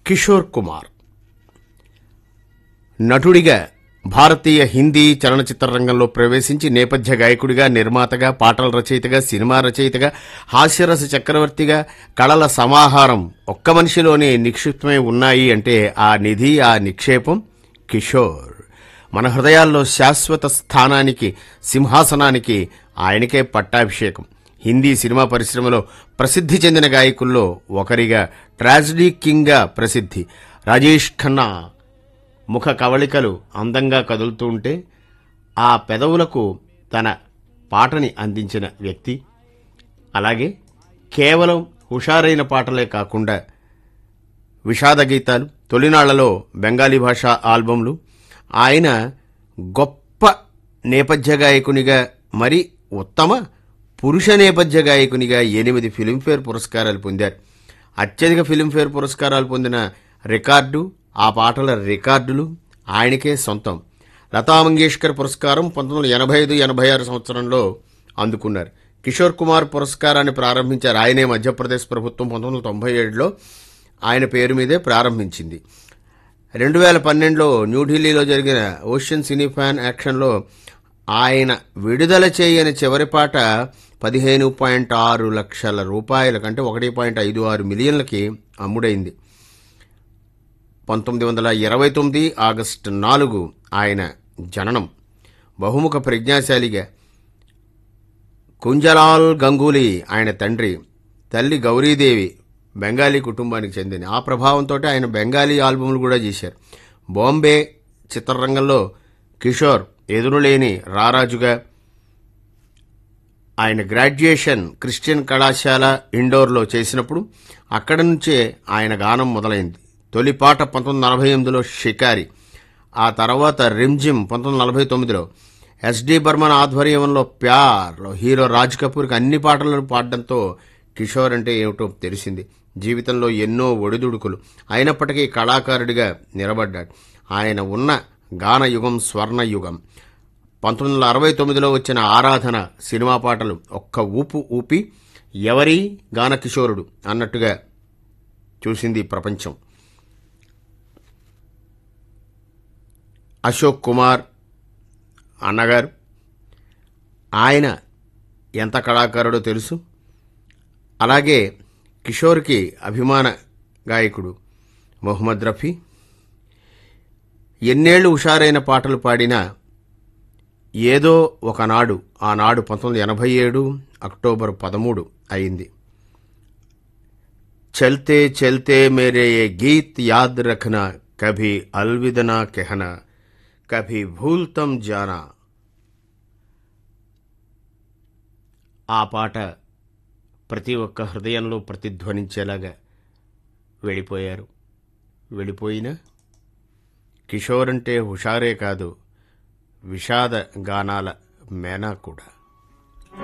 కిషోర్ కుమార్ నటుడిగా భారతీయ హిందీ చలనచిత్ర రంగంలో ప్రవేశించి నేపథ్య గాయకుడిగా నిర్మాతగా పాటల రచయితగా సినిమా రచయితగా హాస్యరస చక్రవర్తిగా కళల సమాహారం ఒక్క మనిషిలోనే నిక్షిప్తమై ఉన్నాయి అంటే ఆ నిధి ఆ నిక్షేపం కిషోర్ మన హృదయాల్లో శాశ్వత స్థానానికి సింహాసనానికి ఆయనకే పట్టాభిషేకం హిందీ సినిమా పరిశ్రమలో ప్రసిద్ధి చెందిన గాయకుల్లో ఒకరిగా ట్రాజిడీ కింగ్గా ప్రసిద్ధి రాజేష్ ఖన్నా ముఖ కవళికలు అందంగా కదులుతూ ఉంటే ఆ పెదవులకు తన పాటని అందించిన వ్యక్తి అలాగే కేవలం హుషారైన పాటలే కాకుండా విషాద గీతాలు తొలినాళ్లలో బెంగాలీ భాష ఆల్బమ్లు ఆయన గొప్ప నేపథ్య గాయకునిగా మరి ఉత్తమ పురుష నేపథ్య గాయకునిగా ఎనిమిది ఫిలింఫేర్ పురస్కారాలు పొందారు అత్యధిక ఫిలింఫేర్ పురస్కారాలు పొందిన రికార్డు ఆ పాటల రికార్డులు ఆయనకే సొంతం లతా మంగేష్కర్ పురస్కారం పంతొమ్మిది వందల ఎనభై ఐదు ఎనభై ఆరు సంవత్సరంలో అందుకున్నారు కిషోర్ కుమార్ పురస్కారాన్ని ప్రారంభించారు ఆయనే మధ్యప్రదేశ్ ప్రభుత్వం పంతొమ్మిది వందల తొంభై ఏడులో ఆయన పేరు మీదే ప్రారంభించింది రెండు వేల పన్నెండులో న్యూఢిల్లీలో జరిగిన ఓషన్ సినీ ఫ్యాన్ యాక్షన్లో ఆయన విడుదల చేయని చివరి పాట పదిహేను పాయింట్ ఆరు లక్షల రూపాయల కంటే ఒకటి పాయింట్ ఐదు ఆరు మిలియన్లకి అమ్ముడైంది పంతొమ్మిది వందల ఇరవై తొమ్మిది ఆగస్టు నాలుగు ఆయన జననం బహుముఖ ప్రజ్ఞాశాలిగా కుంజలాల్ గంగూలీ ఆయన తండ్రి తల్లి గౌరీదేవి బెంగాలీ కుటుంబానికి చెందింది ఆ ప్రభావంతో ఆయన బెంగాలీ ఆల్బమ్లు కూడా చేశారు బాంబే చిత్రరంగంలో కిషోర్ ఎదురులేని రారాజుగా ఆయన గ్రాడ్యుయేషన్ క్రిస్టియన్ కళాశాల ఇండోర్లో చేసినప్పుడు అక్కడి నుంచే ఆయన గానం మొదలైంది తొలి పాట పంతొమ్మిది వందల నలభై ఎనిమిదిలో షికారి ఆ తర్వాత రిమ్జిమ్ పంతొమ్మిది వందల నలభై తొమ్మిదిలో ఎస్డి బర్మన్ ఆధ్వర్యంలో ప్యార్లో హీరో రాజ్ కపూర్కి అన్ని పాటలను పాడడంతో కిషోర్ అంటే ఏమిటో తెలిసింది జీవితంలో ఎన్నో ఒడిదుడుకులు అయినప్పటికీ కళాకారుడిగా నిలబడ్డాడు ఆయన ఉన్న గాన యుగం స్వర్ణ యుగం పంతొమ్మిది వందల అరవై తొమ్మిదిలో వచ్చిన ఆరాధన సినిమా పాటలు ఒక్క ఊపు ఊపి ఎవరి గానకిషోరుడు అన్నట్టుగా చూసింది ప్రపంచం అశోక్ కుమార్ అన్నగారు ఆయన ఎంత కళాకారుడో తెలుసు అలాగే కిషోర్కి అభిమాన గాయకుడు మొహమ్మద్ రఫీ ఎన్నేళ్లు హుషారైన పాటలు పాడినా ఏదో ఒకనాడు ఆనాడు పంతొమ్మిది ఎనభై ఏడు అక్టోబర్ పదమూడు అయింది చల్తే చల్తే మేరే ఏ గీత్ యాద్ రఖనా కభీ అల్విదనా కెహనా కభీ భూల్తం జానా ఆ పాట ప్రతి ఒక్క హృదయంలో ప్రతిధ్వనించేలాగా వెళ్ళిపోయారు వెళ్ళిపోయినా కిషోర్ అంటే హుషారే కాదు విషాద గానాల మేనా కూడా